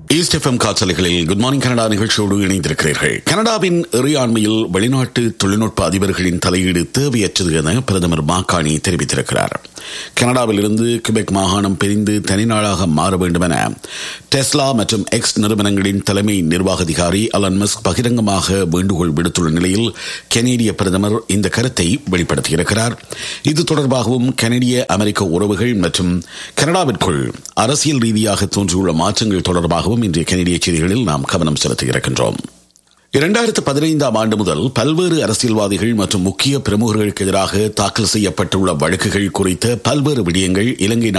east F M காற்றலைகளில் good morning Canada நிகழ்ச்சியோடு இணைந்திருக்கிறீர்கள் கனடாவின் இறையாண்மையில் வெளிநாட்டு தொழில்நுட்ப அதிபர்களின் தலையீடு தேவையற்றது என பிரதமர் மாக்காணி தெரிவித்திருக்கிறார் கனடாவில் இருந்து கிபெக் மாகாணம் பிரிந்து தனிநாளாக மாற வேண்டும் என டெஸ்லா மற்றும் எக்ஸ் நிறுவனங்களின் தலைமை நிர்வாக அதிகாரி அலன் மஸ்க் பகிரங்கமாக வேண்டுகோள் விடுத்துள்ள நிலையில் கனேடிய பிரதமர் இந்த கருத்தை வெளிப்படுத்தியிருக்கிறார் இது தொடர்பாகவும் கனடிய அமெரிக்க உறவுகள் மற்றும் கனடாவிற்குள் அரசியல் ரீதியாக தோன்றியுள்ள மாற்றங்கள் தொடர்பாகவும் இன்றைய கனடிய செய்திகளில் நாம் கவனம் செலுத்த இருக்கின்றோம் இரண்டாயிரத்து பதினைந்தாம் ஆண்டு முதல் பல்வேறு அரசியல்வாதிகள் மற்றும் முக்கிய பிரமுகர்களுக்கு எதிராக தாக்கல் செய்யப்பட்டுள்ள வழக்குகள் குறித்த பல்வேறு விடயங்கள் இலங்கை